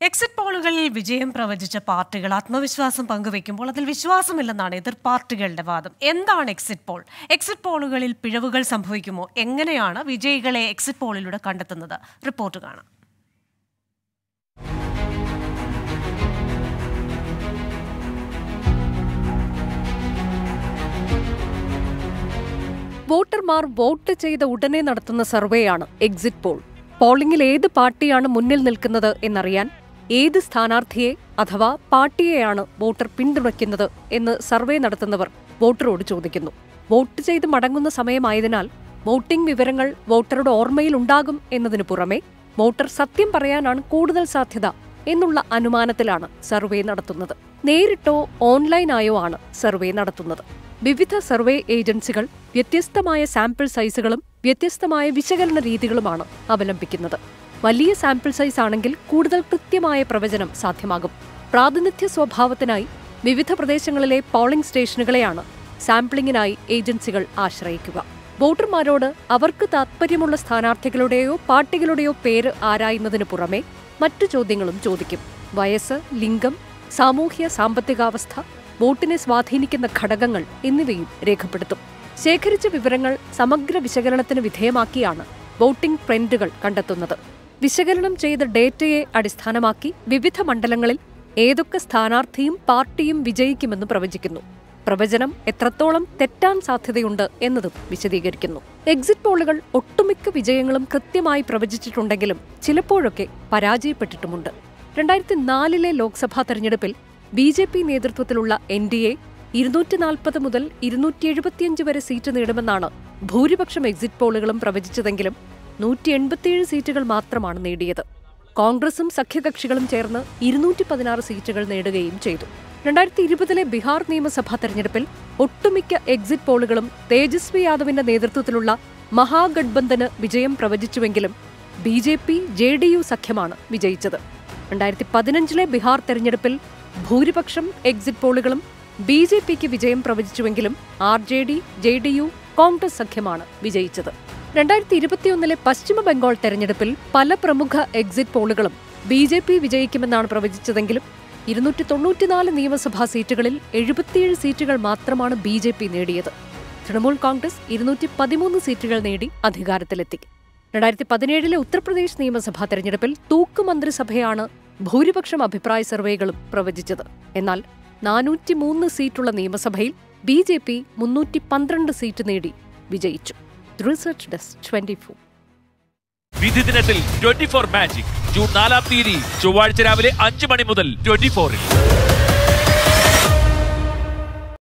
exit പോളുകളിൽ വിജയം പ്രവചിച്ച പാർട്ടികൾ ആത്മവിശ്വാസം പങ്കുവെക്കുമ്പോൾ അതിൽ വിശ്വാസമില്ലെന്നാണ് എതിർ പാർട്ടികളുടെ വാദം എന്താണ് എക്സിറ്റ് പോൾ എക്സിറ്റ് പോളുകളിൽ പിഴവുകൾ സംഭവിക്കുമോ എങ്ങനെയാണ് വിജയികളെ എക്സിറ്റ് പോളിലൂടെ കണ്ടെത്തുന്നത് റിപ്പോർട്ട് കാണാം വോട്ടർമാർ വോട്ട് ചെയ്ത ഉടനെ നടത്തുന്ന സർവേയാണ് എക്സിറ്റ് പോൾ പോളിംഗിൽ ഏത് പാർട്ടിയാണ് മുന്നിൽ നിൽക്കുന്നത് എന്നറിയാൻ ഏത് സ്ഥാനാർത്ഥിയെ അഥവാ പാർട്ടിയെയാണ് വോട്ടർ പിന്തുണയ്ക്കുന്നത് എന്ന് സർവേ നടത്തുന്നവർ വോട്ടറോട് ചോദിക്കുന്നു വോട്ട് ചെയ്ത് മടങ്ങുന്ന സമയമായതിനാൽ വോട്ടിംഗ് വിവരങ്ങൾ വോട്ടറുടെ ഓർമ്മയിൽ ഉണ്ടാകും എന്നതിനു പുറമെ വോട്ടർ സത്യം പറയാനാണ് കൂടുതൽ സാധ്യത എന്നുള്ള അനുമാനത്തിലാണ് സർവേ നടത്തുന്നത് നേരിട്ടോ ഓൺലൈനായോ ആണ് സർവേ നടത്തുന്നത് വിവിധ സർവേ ഏജൻസികൾ വ്യത്യസ്തമായ സാമ്പിൾ സൈസുകളും വ്യത്യസ്തമായ വിശകലന രീതികളുമാണ് അവലംബിക്കുന്നത് വലിയ സാമ്പിൾ സൈസ് ആണെങ്കിൽ കൂടുതൽ കൃത്യമായ പ്രവചനം സാധ്യമാകും പ്രാതിനിധ്യ സ്വഭാവത്തിനായി വിവിധ പ്രദേശങ്ങളിലെ പോളിംഗ് സ്റ്റേഷനുകളെയാണ് സാമ്പിളിംഗിനായി ഏജൻസികൾ ആശ്രയിക്കുക വോട്ടർമാരോട് അവർക്ക് താത്പര്യമുള്ള സ്ഥാനാർത്ഥികളുടെയോ പാർട്ടികളുടെയോ പേര് ആരായുന്നതിനു പുറമെ മറ്റു ചോദ്യങ്ങളും ചോദിക്കും വയസ്സ് ലിംഗം സാമൂഹ്യ സാമ്പത്തികാവസ്ഥ വോട്ടിനെ സ്വാധീനിക്കുന്ന ഘടകങ്ങൾ എന്നിവയും രേഖപ്പെടുത്തും ശേഖരിച്ച വിവരങ്ങൾ സമഗ്ര വിശകലനത്തിന് വിധേയമാക്കിയാണ് വോട്ടിംഗ് ട്രെൻഡുകൾ കണ്ടെത്തുന്നത് വിശകലനം ചെയ്ത ഡേറ്റയെ അടിസ്ഥാനമാക്കി വിവിധ മണ്ഡലങ്ങളിൽ ഏതൊക്കെ സ്ഥാനാർത്ഥിയും പാർട്ടിയും വിജയിക്കുമെന്ന് പ്രവചിക്കുന്നു പ്രവചനം എത്രത്തോളം തെറ്റാൻ സാധ്യതയുണ്ട് എന്നതും വിശദീകരിക്കുന്നു എക്സിറ്റ് പോളുകൾ ഒട്ടുമിക്ക വിജയങ്ങളും കൃത്യമായി പ്രവചിച്ചിട്ടുണ്ടെങ്കിലും ചിലപ്പോഴൊക്കെ പരാജയപ്പെട്ടിട്ടുമുണ്ട് രണ്ടായിരത്തി നാലിലെ ലോക്സഭാ തെരഞ്ഞെടുപ്പിൽ ബി ജെ പി നേതൃത്വത്തിലുള്ള എൻ ഡി എ ഇരുന്നൂറ്റി നാൽപ്പത് മുതൽ ഇരുന്നൂറ്റി എഴുപത്തിയഞ്ച് വരെ സീറ്റ് നേടുമെന്നാണ് ഭൂരിപക്ഷം എക്സിറ്റ് പോളുകളും പ്രവചിച്ചതെങ്കിലും നൂറ്റി എൺപത്തിയേഴ് സീറ്റുകൾ മാത്രമാണ് നേടിയത് കോൺഗ്രസും സഖ്യകക്ഷികളും ചേർന്ന് ഇരുന്നൂറ്റി പതിനാറ് സീറ്റുകൾ നേടുകയും ചെയ്തു രണ്ടായിരത്തി ഇരുപതിലെ ബീഹാർ നിയമസഭാ തെരഞ്ഞെടുപ്പിൽ ഒട്ടുമിക്ക എക്സിറ്റ് പോളുകളും തേജസ്വി യാദവിന്റെ നേതൃത്വത്തിലുള്ള മഹാഗഡ്ബന്ധന് വിജയം പ്രവചിച്ചുവെങ്കിലും B J P J D U സഖ്യമാണ് വിജയിച്ചത് രണ്ടായിരത്തി പതിനഞ്ചിലെ ബീഹാർ തെരഞ്ഞെടുപ്പിൽ ഭൂരിപക്ഷം എക്സിറ്റ് പോളുകളും ബി ജെ പിക്ക് വിജയം പ്രവചിച്ചുവെങ്കിലും R J D J D U Congress സഖ്യമാണ് വിജയിച്ചത് രണ്ടായിരത്തി ഇരുപത്തിയൊന്നിലെ പശ്ചിമ ബംഗാൾ തെരഞ്ഞെടുപ്പിൽ പല പ്രമുഖ എക്സിറ്റ് പോളുകളും ബി ജെ പി വിജയിക്കുമെന്നാണ് പ്രവചിച്ചതെങ്കിലും ഇരുന്നൂറ്റി തൊണ്ണൂറ്റിനാല് നിയമസഭാ സീറ്റുകളിൽ എഴുപത്തിയേഴ് സീറ്റുകൾ മാത്രമാണ് ബി ജെ പി നേടിയത് തൃണമൂൽ കോൺഗ്രസ് ഇരുന്നൂറ്റി പതിമൂന്ന് സീറ്റുകൾ നേടി അധികാരത്തിലെത്തി രണ്ടായിരത്തി പതിനേഴിലെ ഉത്തർപ്രദേശ് നിയമസഭാ തെരഞ്ഞെടുപ്പിൽ തൂക്ക് മന്ത്രിസഭയാണ് ഭൂരിപക്ഷം അഭിപ്രായ സർവേകളും പ്രവചിച്ചത് എന്നാൽ നാനൂറ്റി മൂന്ന് സീറ്റുള്ള നിയമസഭയിൽ ബി ജെ പി മുന്നൂറ്റി പന്ത്രണ്ട് സീറ്റ് നേടി വിജയിച്ചു റിസർച്ച് ഡെസ്ക് ട്വന്റി ഫോർ വിധി ദിനത്തിൽ ട്വന്റി ഫോർ മാജിക് ജൂൺ നാലാം തീയതി ചൊവ്വാഴ്ച രാവിലെ അഞ്ച് മണി മുതൽ ട്വന്റി ഫോറിൽ